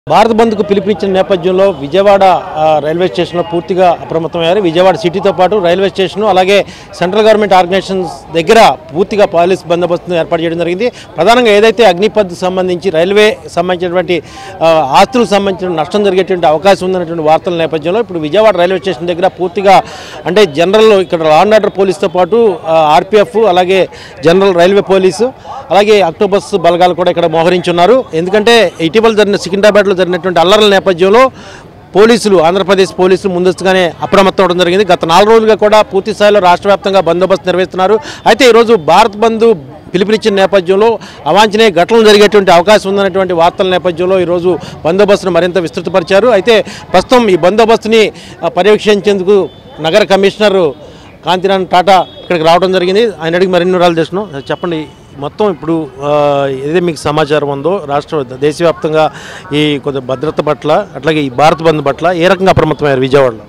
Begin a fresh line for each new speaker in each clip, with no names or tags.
భారత్ బంద్కు పిలుపునిచ్చిన నేపథ్యంలో విజయవాడ ఆ, రైల్వే స్టేషన్లో పూర్తిగా అప్రమత్తమయ్యారు విజయవాడ సిటీతో పాటు రైల్వే స్టేషన్ అలాగే సెంట్రల్ గవర్నమెంట్ ఆర్గనైజేషన్స్ దగ్గర పూర్తిగా పోలీస్ బందోబస్తును ఏర్పాటు చేయడం జరిగింది ప్రధానంగా ఏదైతే అగ్నిపథ్ సంబంధించి రైల్వే సంబంధించినటువంటి ఆ, ఆస్తులకు సంబంధించిన నష్టం జరిగేటువంటి అవకాశం ఉందన్నటువంటి వార్తల నేపథ్యంలో ఇప్పుడు విజయవాడ రైల్వే స్టేషన్ దగ్గర పూర్తిగా అంటే జనరల్ ఇక్కడ లా అండ్ ఆర్డర్ పోలీస్తో పాటు ఆర్పిఎఫ్ అలాగే జనరల్ రైల్వే పోలీసు అలాగే అక్టోబస్ బలగాలు కూడా ఇక్కడ మోహరించున్నారు ఎందుకంటే ఇటీవల జరిగిన సికింద్రాబాద్లో జరిగినటువంటి అల్లర్ల నేపథ్యంలో పోలీసులు ఆంధ్రప్రదేశ్ పోలీసులు ముందస్తుగానే అప్రమత్తం అవడం జరిగింది గత నాలుగు రోజులుగా కూడా పూర్తి స్థాయిలో రాష్ట్ర వ్యాప్తంగా బందోబస్తు నిర్వహిస్తున్నారు అయితే ఈరోజు భారత్ బంద్ పిలుపునిచ్చిన నేపథ్యంలో అవాంఛనీయ ఘటనలు జరిగేటువంటి అవకాశం ఉందన్నటువంటి వార్తల నేపథ్యంలో ఈరోజు బందోబస్తును మరింత విస్తృతపరిచారు అయితే ప్రస్తుతం ఈ బందోబస్తుని ఆ, పర్యవేక్షించేందుకు నగర కమిషనర్ కాంతిరాన్ టాటా ఇక్కడికి రావడం జరిగింది ఆయన అడిగి మరిన్ని వివరాలు చేస్తున్నాం చెప్పండి మొత్తం ఇప్పుడు ఆ, ఏదైతే మీకు సమాచారం ఉందో రాష్ట్ర దేశవ్యాప్తంగా ఈ కొద్ది భద్రత పట్ల అట్లాగే ఈ భారత్ బంద్ పట్ల ఏ రకంగా అప్రమత్తమయ్యారు విజయవాడలో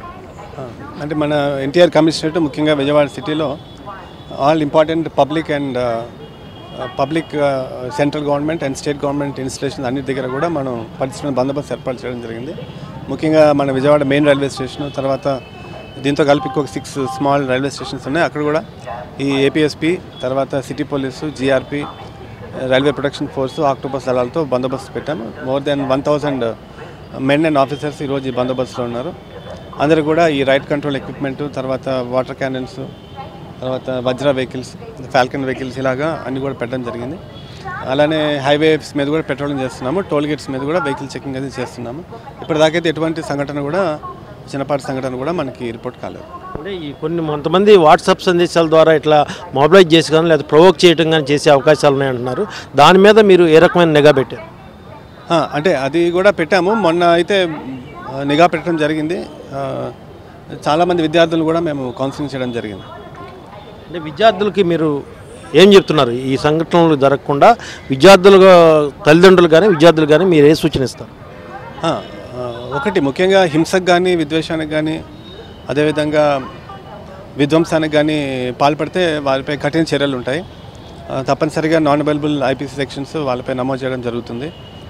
అంటే మన ఎన్టీఆర్ కమిషనరేట్ ముఖ్యంగా విజయవాడ సిటీలో all important public and public central government and state government institution అన్నిటి దగ్గర కూడా మనం పరిస్థితులను బందోబస్తు ఏర్పాటు చేయడం జరిగింది ముఖ్యంగా మన విజయవాడ మెయిన్ రైల్వే స్టేషన్ తర్వాత దీంతో కలిపి ఇంకొక సిక్స్ స్మాల్ రైల్వే స్టేషన్స్ ఉన్నాయి అక్కడ కూడా ఈ ఏపీఎస్పి తర్వాత city police GRP railway protection force octopus దళాలతో బందోబస్తు పెట్టాము more than one thousand men and officers ఈరోజు ఈ బందోబస్తులో ఉన్నారు అందరూ కూడా ఈ రైట్ కంట్రోల్ ఎక్విప్మెంట్ తర్వాత వాటర్ క్యానన్స్ తర్వాత వజ్ర వెహికల్స్ ఫాల్కన్ వెహికల్స్ ఇలాగా అన్ని కూడా పెట్టడం జరిగింది అలానే హైవేస్ మీద కూడా పెట్రోలింగ్ చేస్తున్నాము టోల్ గేట్స్ మీద కూడా వెహికల్ చెకింగ్ అది చేస్తున్నాము ఇప్పటిదాకైతే ఎటువంటి సంఘటన కూడా చిన్నపాటి సంఘటన కూడా మనకి రిపోర్ట్ కాలేదు
అంటే ఈ కొన్ని కొంతమంది వాట్సాప్ సందేశాల ద్వారా ఇట్లా మొబిలైజ్ చేసి కానీ లేదా ప్రొవోక్ చేయడం కానీ చేసే అవకాశాలు ఉన్నాయంటున్నారు దాని మీద మీరు ఏ రకమైన నిఘా పెట్టారు
ఆ, అంటే అది కూడా పెట్టాము మొన్న అయితే ఆ, నిఘా పెట్టడం జరిగింది ఆ, చాలామంది విద్యార్థులు కూడా మేము కౌన్సిలింగ్ చేయడం జరిగింది
అంటే విద్యార్థులకి మీరు ఏం చెప్తున్నారు ఈ సంఘటనలు జరగకుండా విద్యార్థులు తల్లిదండ్రులు కానీ విద్యార్థులు కానీ మీరు ఏ సూచన ఇస్తారు
ఆ, ఆ, ఒకటి ముఖ్యంగా హింసకు కానీ విద్వేషానికి కానీ అదేవిధంగా విధ్వంసానికి కానీ పాల్పడితే వారిపై కఠిన చర్యలు ఉంటాయి ఆ, తప్పనిసరిగా నాన్ అవైలబుల్ ఐపీసీ సెక్షన్స్ వాళ్ళపై నమోదు చేయడం జరుగుతుంది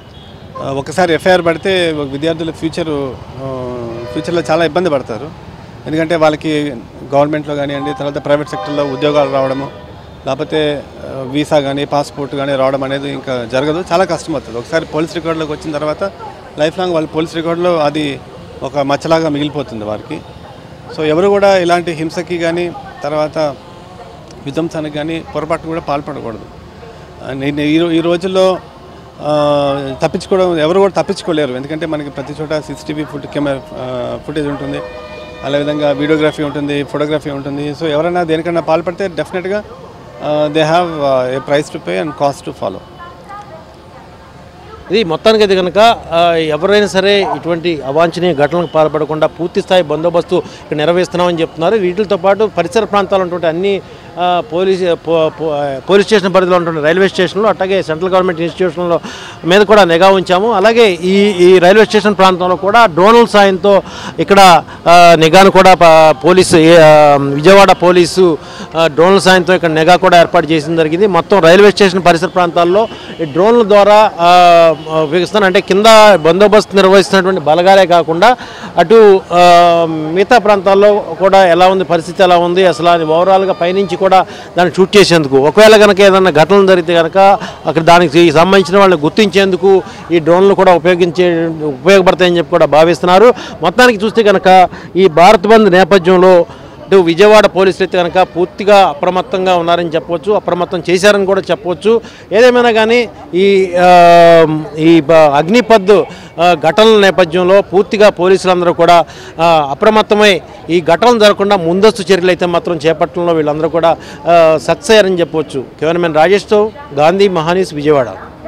ఆ, ఒకసారి ఎఫ్ఐఆర్ పడితే ఒక విద్యార్థుల ఫ్యూచర్ ఫ్యూచర్లో చాలా ఇబ్బంది పడతారు ఎందుకంటే వాళ్ళకి గవర్నమెంట్లో కానివ్వండి తర్వాత ప్రైవేట్ సెక్టర్లో ఉద్యోగాలు రావడము లేకపోతే ఆ, వీసా కానీ పాస్పోర్ట్ కానీ రావడం అనేది ఇంకా జరగదు చాలా కష్టం అవుతుంది ఒకసారి పోలీస్ రికార్డులోకి వచ్చిన తర్వాత లైఫ్ లాంగ్ వాళ్ళ పోలీస్ రికార్డులో అది ఒక మచ్చలాగా మిగిలిపోతుంది వారికి సో ఎవరు కూడా ఇలాంటి హింసకి కానీ తర్వాత విధ్వంసానికి కానీ పొరపాటు కూడా పాల్పడకూడదు ఆ, నేను ఈ రో- ఈ రోజుల్లో ఆ, తప్పించుకోవడం ఎవరు కూడా తప్పించుకోలేరు ఎందుకంటే మనకి ప్రతి చోట సిసిటీవీ ఫుట్ కెమెరా ఫుటేజ్ ఉంటుంది అదేవిధంగా వీడియోగ్రఫీ ఉంటుంది ఫోటోగ్రఫీ ఉంటుంది సో ఎవరైనా దేనికన్నా పాల్పడితే డెఫినెట్గా they have a price to pay and cost to follow
ఇది మొత్తానికి అయితే కనుక ఆ, ఎవరైనా సరే ఇటువంటి అవాంఛనీయ ఘటనలకు పాల్పడకుండా పూర్తి స్థాయి బందోబస్తు ఇక్కడ నిర్వహిస్తున్నామని చెప్తున్నారు వీటితో పాటు పరిసర ప్రాంతాల్లో ఉన్నటువంటి అన్ని ఆ, పోలీస్ పో- పో- ఆ, పోలీస్ స్టేషన్ పరిధిలో ఉన్నటువంటి రైల్వే స్టేషన్లు అట్లాగే సెంట్రల్ గవర్నమెంట్ ఇన్స్టిట్యూషన్లో మీద కూడా నిఘా ఉంచాము అలాగే ఈ ఈ రైల్వే స్టేషన్ ప్రాంతంలో కూడా డ్రోన్ల సాయంతో ఇక్కడ ఆ, నిఘాను కూడా ప- పోలీసు ఏ, ఆ, విజయవాడ పోలీసు ఆ, డ్రోన్ల సాయంతో ఇక్కడ నిఘా కూడా ఏర్పాటు చేసిన జరిగింది మొత్తం రైల్వే స్టేషన్ పరిసర ప్రాంతాల్లో ఈ డ్రోన్ల ద్వారా ఆ, ఉపయోగిస్తాను అంటే కింద బందోబస్తు నిర్వహిస్తున్నటువంటి బలగాలే కాకుండా అటు ఆ, మిగతా ప్రాంతాల్లో కూడా ఎలా ఉంది పరిస్థితి ఎలా ఉంది అసలు అది ఓవరాల్గా పైనుంచి కూడా దాన్ని షూట్ చేసేందుకు ఒకవేళ కనుక ఏదైనా ఘటనలు జరిగితే కనుక అక్కడ దానికి సంబంధించిన వాళ్ళని గుర్తించేందుకు ఈ డ్రోన్లు కూడా ఉపయోగించే ఉపయోగపడతాయని చెప్పి కూడా భావిస్తున్నారు మొత్తానికి చూస్తే కనుక ఈ భారత్ బంద్ నేపథ్యంలో ఇటు విజయవాడ పోలీసులు అయితే కనుక పూర్తిగా అప్రమత్తంగా ఉన్నారని చెప్పవచ్చు అప్రమత్తం చేశారని కూడా చెప్పవచ్చు ఏదేమైనా కానీ ఈ ఆ, ఈ బ- అగ్నిపద్ ఆ, ఘటనల నేపథ్యంలో పూర్తిగా పోలీసులందరూ కూడా ఆ, అప్రమత్తమై ఈ ఘటనలు జరగకుండా ముందస్తు చర్యలు అయితే మాత్రం చేపట్టడంలో వీళ్ళందరూ కూడా సక్సెస్ అయ్యారని చెప్పవచ్చు కెమెరామెన్ రాజేష్తో గాంధీ మహానీస్ విజయవాడ